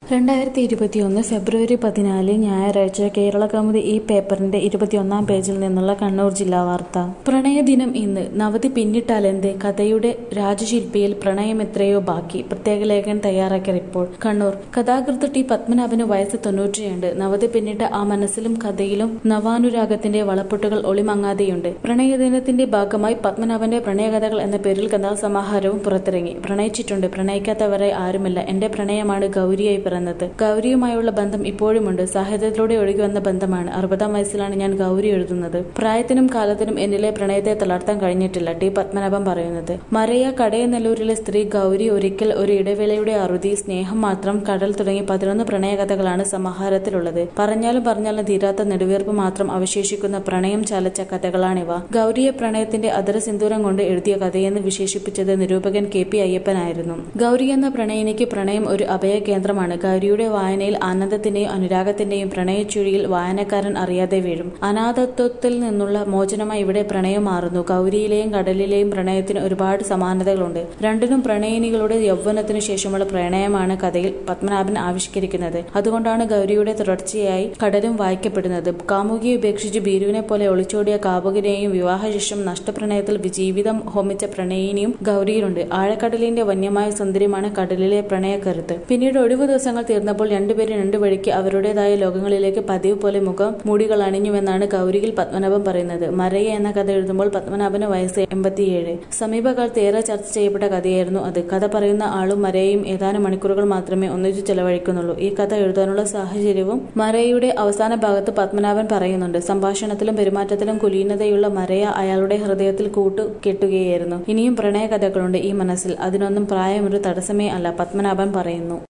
രണ്ടായിരത്തി ഇരുപത്തിയൊന്ന് ഫെബ്രുവരി പതിനാല് ഞായറാഴ്ച കേരള കൗമുദി ഈ പേപ്പറിന്റെ ഇരുപത്തിയൊന്നാം പേജിൽ നിന്നുള്ള കണ്ണൂർ ജില്ലാ വാർത്ത പ്രണയദിനം ഇന്ന് നവതി പിന്നിട്ടാലെന്ത് കഥയുടെ രാജശില്പിയിൽ പ്രണയം എത്രയോ ബാക്കി പ്രത്യേക ലേഖൻ തയ്യാറാക്കിയ റിപ്പോർട്ട് കണ്ണൂർ കഥാകൃത്ത് ടി പത്മനാഭന് വയസ്സ് തൊണ്ണൂറ്റിരണ്ട് നവതി പിന്നിട്ട ആ മനസ്സിലും കഥയിലും നവാനുരാഗത്തിന്റെ വളപ്പൊട്ടുകൾ ഒളിമങ്ങാതെയുണ്ട് പ്രണയദിനത്തിന്റെ ഭാഗമായി പത്മനാഭന്റെ പ്രണയകഥകൾ എന്ന പേരിൽ കഥാസമാഹാരവും പുറത്തിറങ്ങി പ്രണയിച്ചിട്ടുണ്ട് പ്രണയിക്കാത്തവരെ ആരുമില്ല എന്റെ പ്രണയമാണ് ഗൗരിയായി പിറന്നത് ഗൗരിയുമായുള്ള ബന്ധം ഇപ്പോഴുമുണ്ട് സാഹിത്യത്തിലൂടെ ഒഴുകി വന്ന ബന്ധമാണ് അറുപതാം വയസ്സിലാണ് ഞാൻ ഗൗരി എഴുതുന്നത് പ്രായത്തിനും കാലത്തിനും എന്നിലെ പ്രണയത്തെ തളർത്താൻ കഴിഞ്ഞിട്ടില്ല ടി പത്മനാഭൻ പറയുന്നത് മരയ കടയനെല്ലൂരിലെ സ്ത്രീ ഗൗരി ഒരിക്കൽ ഒരു ഇടവേളയുടെ അറുതി സ്നേഹം മാത്രം കടൽ തുടങ്ങി പതിനൊന്ന് പ്രണയകഥകളാണ് സമാഹാരത്തിലുള്ളത് പറഞ്ഞാലും പറഞ്ഞാലും തീരാത്ത നെടുവീർപ്പ് മാത്രം അവശേഷിക്കുന്ന പ്രണയം ചാലച്ച കഥകളാണിവ ഗൗരിയെ പ്രണയത്തിന്റെ അതര സിന്ദൂരം കൊണ്ട് എഴുതിയ കഥയെന്ന് വിശേഷിപ്പിച്ചത് നിരൂപകൻ കെ പി അയ്യപ്പനായിരുന്നു ഗൗരി എന്ന പ്രണയിനിക്ക് പ്രണയം ഒരു അഭയ കേന്ദ്രമാണ് ഗൗരിയുടെ വായനയിൽ ആനന്ദത്തിന്റെയും അനുരാഗത്തിന്റെയും പ്രണയച്ചുഴിയിൽ വായനക്കാരൻ അറിയാതെ വീഴും അനാഥത്വത്തിൽ നിന്നുള്ള മോചനമായി ഇവിടെ പ്രണയം മാറുന്നു ഗൗരിയിലെയും കടലിലെയും പ്രണയത്തിന് ഒരുപാട് സമാനതകളുണ്ട് രണ്ടിനും പ്രണയിനികളുടെ യൗവനത്തിനു ശേഷമുള്ള പ്രണയമാണ് കഥയിൽ പത്മനാഭൻ ആവിഷ്കരിക്കുന്നത് അതുകൊണ്ടാണ് ഗൗരിയുടെ തുടർച്ചയായി കടലും വായിക്കപ്പെടുന്നത് കാമുകിയെ ഉപേക്ഷിച്ച് ബീരുവിനെ പോലെ ഒളിച്ചോടിയ കാമുകനെയും വിവാഹശേഷം നഷ്ടപ്രണയത്തിൽ ജീവിതം ഹോമിച്ച പ്രണയിനിയും ഗൗരിയിലുണ്ട് ആഴക്കടലിന്റെ വന്യമായ സൗന്ദര്യമാണ് കടലിലെ പ്രണയക്കരുത്ത് പിന്നീട് ഒഴിവു ദിവസങ്ങൾ തീർന്നപ്പോൾ രണ്ടുപേരും രണ്ടു വഴിക്ക് അവരുടേതായ ലോകങ്ങളിലേക്ക് പതിവ് പോലെ മുഖം മൂടികൾ അണിഞ്ഞുവെന്നാണ് ഗൗരിയിൽ പത്മനാഭൻ പറയുന്നത് മരയ എന്ന കഥ എഴുതുമ്പോൾ പത്മനാഭന് വയസ്സ് എൺപത്തിയേഴ് സമീപകാലത്ത് ഏറെ ചർച്ച ചെയ്യപ്പെട്ട കഥയായിരുന്നു അത് കഥ പറയുന്ന ആളും മരയും ഏതാനും മണിക്കൂറുകൾ മാത്രമേ ഒന്നിച്ചു ചെലവഴിക്കുന്നുള്ളൂ ഈ കഥ എഴുതാനുള്ള സാഹചര്യവും മരയുടെ അവസാന ഭാഗത്ത് പത്മനാഭൻ പറയുന്നുണ്ട് സംഭാഷണത്തിലും പെരുമാറ്റത്തിലും കുലീനതയുള്ള മരയ അയാളുടെ ഹൃദയത്തിൽ കൂട്ടു കെട്ടുകയായിരുന്നു ഇനിയും പ്രണയ കഥകളുണ്ട് ഈ മനസ്സിൽ അതിനൊന്നും പ്രായമൊരു തടസ്സമേ അല്ല പത്മനാഭൻ പറയുന്നു